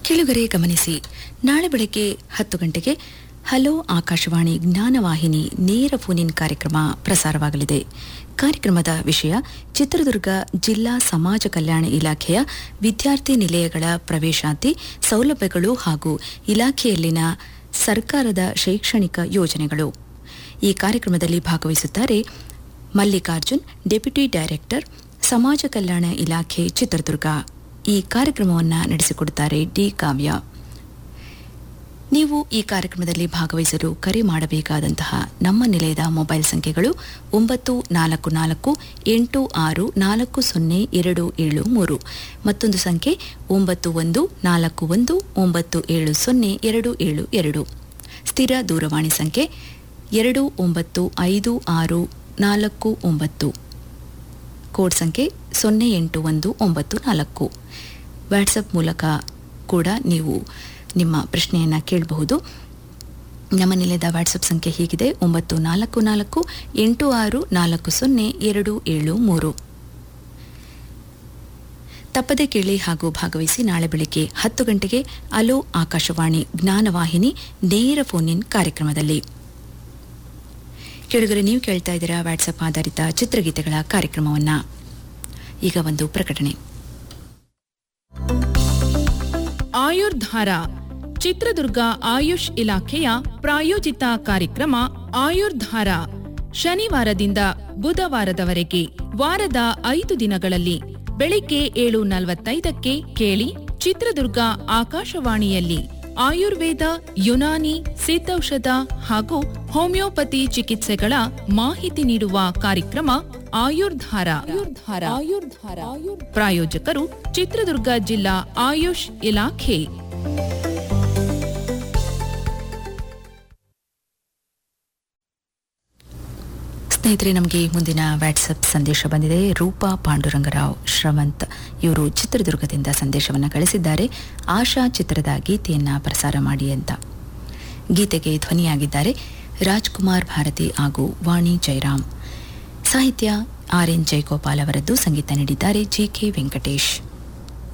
ಕೆಳಗರೆ ಗಮನಿಸಿ ನಾಳೆ ಬೆಳಗ್ಗೆ ಹತ್ತು ಗಂಟೆಗೆ ಹಲೋ ಆಕಾಶವಾಣಿ ಜ್ಞಾನವಾಹಿನಿ ನೇರ ಫೋನಿನ್ ಕಾರ್ಯಕ್ರಮ ಪ್ರಸಾರವಾಗಲಿದೆ ಕಾರ್ಯಕ್ರಮದ ವಿಷಯ ಚಿತ್ರದುರ್ಗ ಜಿಲ್ಲಾ ಸಮಾಜ ಕಲ್ಯಾಣ ಇಲಾಖೆಯ ವಿದ್ಯಾರ್ಥಿ ನಿಲಯಗಳ ಪ್ರವೇಶಾತಿ ಸೌಲಭ್ಯಗಳು ಹಾಗೂ ಇಲಾಖೆಯಲ್ಲಿನ ಸರ್ಕಾರದ ಶೈಕ್ಷಣಿಕ ಯೋಜನೆಗಳು ಈ ಕಾರ್ಯಕ್ರಮದಲ್ಲಿ ಭಾಗವಹಿಸುತ್ತಾರೆ ಮಲ್ಲಿಕಾರ್ಜುನ್ ಡೆಪ್ಯೂಟಿ ಡೈರೆಕ್ಟರ್ ಸಮಾಜ ಕಲ್ಯಾಣ ಇಲಾಖೆ ಚಿತ್ರದುರ್ಗ ಈ ಕಾರ್ಯಕ್ರಮವನ್ನು ನಡೆಸಿಕೊಡುತ್ತಾರೆ ಡಿ ಕಾವ್ಯ ನೀವು ಈ ಕಾರ್ಯಕ್ರಮದಲ್ಲಿ ಭಾಗವಹಿಸಲು ಕರೆ ಮಾಡಬೇಕಾದಂತಹ ನಮ್ಮ ನಿಲಯದ ಮೊಬೈಲ್ ಸಂಖ್ಯೆಗಳು ಒಂಬತ್ತು ನಾಲ್ಕು ನಾಲ್ಕು ಎಂಟು ಆರು ನಾಲ್ಕು ಸೊನ್ನೆ ಎರಡು ಏಳು ಮೂರು ಮತ್ತೊಂದು ಸಂಖ್ಯೆ ಒಂಬತ್ತು ಒಂದು ನಾಲ್ಕು ಒಂದು ಒಂಬತ್ತು ಏಳು ಸೊನ್ನೆ ಎರಡು ಏಳು ಎರಡು ಸ್ಥಿರ ದೂರವಾಣಿ ಸಂಖ್ಯೆ ಎರಡು ಒಂಬತ್ತು ಐದು ಆರು ನಾಲ್ಕು ಒಂಬತ್ತು ಕೋಡ್ ಸಂಖ್ಯೆ ಸೊನ್ನೆ ಎಂಟು ಒಂದು ಒಂಬತ್ತು ನಾಲ್ಕು ವಾಟ್ಸಪ್ ಮೂಲಕ ಕೂಡ ನೀವು ನಿಮ್ಮ ಪ್ರಶ್ನೆಯನ್ನು ಕೇಳಬಹುದು ನಮ್ಮ ನಿಲಯದ ವಾಟ್ಸಪ್ ಸಂಖ್ಯೆ ಹೀಗಿದೆ ಒಂಬತ್ತು ನಾಲ್ಕು ನಾಲ್ಕು ಎಂಟು ಆರು ನಾಲ್ಕು ಸೊನ್ನೆ ಎರಡು ಏಳು ಮೂರು ತಪ್ಪದೆ ಕೇಳಿ ಹಾಗೂ ಭಾಗವಹಿಸಿ ನಾಳೆ ಬೆಳಿಗ್ಗೆ ಹತ್ತು ಗಂಟೆಗೆ ಅಲೋ ಆಕಾಶವಾಣಿ ಜ್ಞಾನವಾಹಿನಿ ನೇರ ಫೋನ್ ಇನ್ ಕಾರ್ಯಕ್ರಮದಲ್ಲಿ ಕೆಳಗರೆ ನೀವು ಕೇಳ್ತಾ ಇದ್ದೀರಾ ವಾಟ್ಸಪ್ ಆಧಾರಿತ ಚಿತ್ರಗೀತೆಗಳ ಕಾರ್ಯಕ್ರಮವನ್ನ ಈಗ ಒಂದು ಪ್ರಕಟಣೆ ಆಯುರ್ಧಾರ ಚಿತ್ರದುರ್ಗ ಆಯುಷ್ ಇಲಾಖೆಯ ಪ್ರಾಯೋಜಿತ ಕಾರ್ಯಕ್ರಮ ಆಯುರ್ಧಾರ ಶನಿವಾರದಿಂದ ಬುಧವಾರದವರೆಗೆ ವಾರದ ಐದು ದಿನಗಳಲ್ಲಿ ಬೆಳಿಗ್ಗೆ ಏಳು ನಲವತ್ತೈದಕ್ಕೆ ಕೇಳಿ ಚಿತ್ರದುರ್ಗ ಆಕಾಶವಾಣಿಯಲ್ಲಿ ಆಯುರ್ವೇದ ಯುನಾನಿ ಸಿದ್ಧೌಷಧ ಹಾಗೂ ಹೋಮಿಯೋಪತಿ ಚಿಕಿತ್ಸೆಗಳ ಮಾಹಿತಿ ನೀಡುವ ಕಾರ್ಯಕ್ರಮ ಆಯುರ್ಧಾರ ಆಯುರ್ಧಾರ ಆಯುರ್ಧಾರ ಪ್ರಾಯೋಜಕರು ಚಿತ್ರದುರ್ಗ ಜಿಲ್ಲಾ ಆಯುಷ್ ಇಲಾಖೆ ಸ್ನೇಹಿತರೆ ನಮಗೆ ಮುಂದಿನ ವಾಟ್ಸಪ್ ಸಂದೇಶ ಬಂದಿದೆ ರೂಪಾ ಪಾಂಡುರಂಗರಾವ್ ಶ್ರವಂತ್ ಇವರು ಚಿತ್ರದುರ್ಗದಿಂದ ಸಂದೇಶವನ್ನು ಕಳಿಸಿದ್ದಾರೆ ಆಶಾ ಚಿತ್ರದ ಗೀತೆಯನ್ನ ಪ್ರಸಾರ ಮಾಡಿ ಅಂತ ಗೀತೆಗೆ ಧ್ವನಿಯಾಗಿದ್ದಾರೆ ರಾಜ್ಕುಮಾರ್ ಭಾರತಿ ಹಾಗೂ ವಾಣಿ ಜಯರಾಮ್ ಸಾಹಿತ್ಯ ಆರ್ ಎನ್ ಜಯಗೋಪಾಲ್ ಅವರದ್ದು ಸಂಗೀತ ನೀಡಿದ್ದಾರೆ ಜಿ ಕೆ ವೆಂಕಟೇಶ್